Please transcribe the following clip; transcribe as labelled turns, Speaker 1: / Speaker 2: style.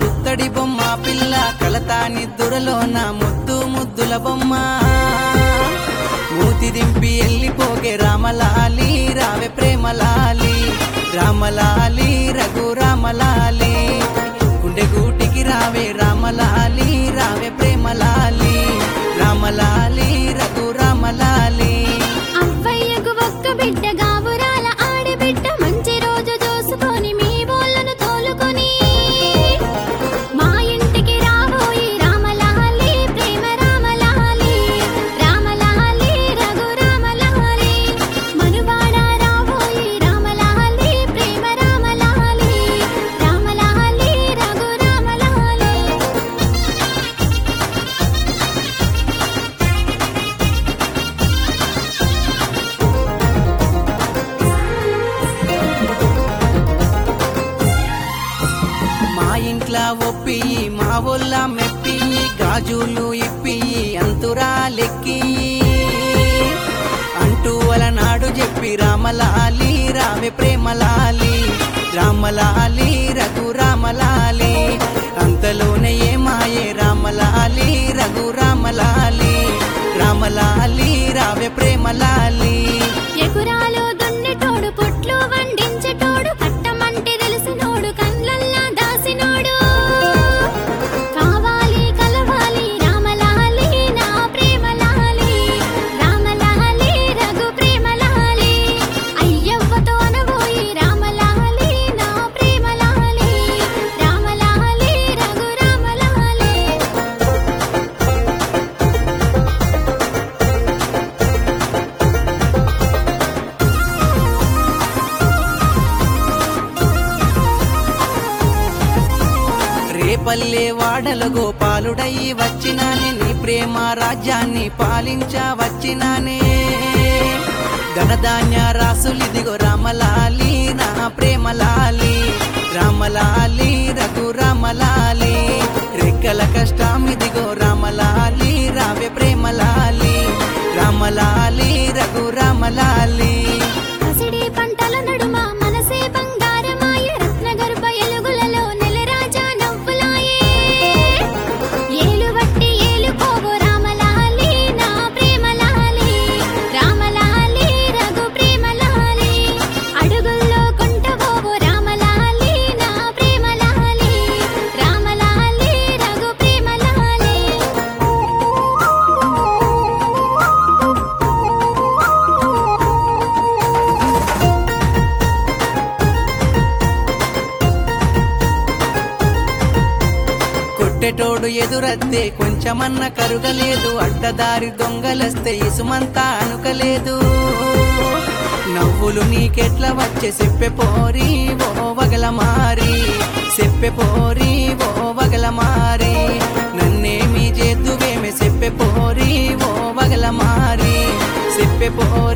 Speaker 1: పుత్తడి బొమ్మ పిల్ల కలతాని దురలోన ముద్దు ముద్దుల బొమ్మ మూతి దింపి ఎల్లిపోగే రామలాలి రావే ప్రేమలాలి రామలాలి రఘు రామలాలి గుండె గూటికి రావే రామలాలి రావే ప్రేమలాలి రామలాలి రఘు రామలాలి
Speaker 2: అవ్వయ్యకు ఒక్క బిడ్డ గావురాల ఆడబిడ్డ మంచి రోజు చూసుకొని మీ బోళ్ళను తోలుకొని మా ఇంటికి రాబోయి రామలాలి ప్రేమ రామలాలి రామలాలి రఘు రామలాలి మనువాడ రాబోయి రామలాలి ప్రేమ రామలాలి రామలాలి రఘు రామలాలి
Speaker 1: మా ఇంట్లో ఒప్పి మా ఒళ్ళ మెప్పి గాజులు ఇప్పి అంతురా లెక్కి అంటూ నాడు చెప్పి రామలాలి రావే ప్రేమలాలి రామలాలి రఘు రామలాలి అంతలోనే ఏ మాయే రామలాలి రఘు రామలాలి రామలాలి రావే ప్రేమలాలి
Speaker 2: ఎకురాలో దున్నేటోడు పుట్లు వండించేటోడు కట్టమంటే తెలిసినోడు కళ్ళల్లా దాసినోడు కావాలి కలవాలి రామలాలి నా ప్రేమలాలి రామలాలి రఘు ప్రేమలాలి అయ్యవ్వతో అనబోయి రామలాలి నా ప్రేమలాలి రామలాలి రఘు రామలాలి
Speaker 1: రేపల్లె వాడల గోపాలుడై వచ్చినానే నీ ప్రేమ రాజ్యాన్ని పాలించా వచ్చినానే ధనధాన్య రాసులిదిగో రామలాలి నా ప్రేమలాలి రామలాలి రఘు రామలాలి రెక్కల కష్టం ఇదిగో రామలాలి రావే ప్రేమలాలి రామలాలి రఘు రామలాలి
Speaker 2: పసిడి పంటల నడుమ మనసే బంగారమాయ రత్నగర్భ ఎలుగులలో నెలరాజా నవ్వులాయే ఏలు వట్టి ఏలు పోవు రామలాలి నా ప్రేమలాలి రామలాలి రఘు ప్రేమలాలి అడుగుల్లో కొంట పోవు రామలాలి నా ప్రేమలాలి రామలాలి రఘు ప్రేమలాలి
Speaker 1: కొట్టెటోడు ఎదురత్తే కొంచెమన్న కరుగలేదు అడ్డదారి దొంగలస్తే ఇసుమంతా అనుకలేదు నవ్వులు నీకెట్ల వచ్చే చెప్పె పోరి ఓ వగల మారి చెప్పె పోరి ఓ వగల మారి నన్నేమి చేద్దువేమి చెప్పె పోరి ఓ వగల మారి చెప్పె పోరి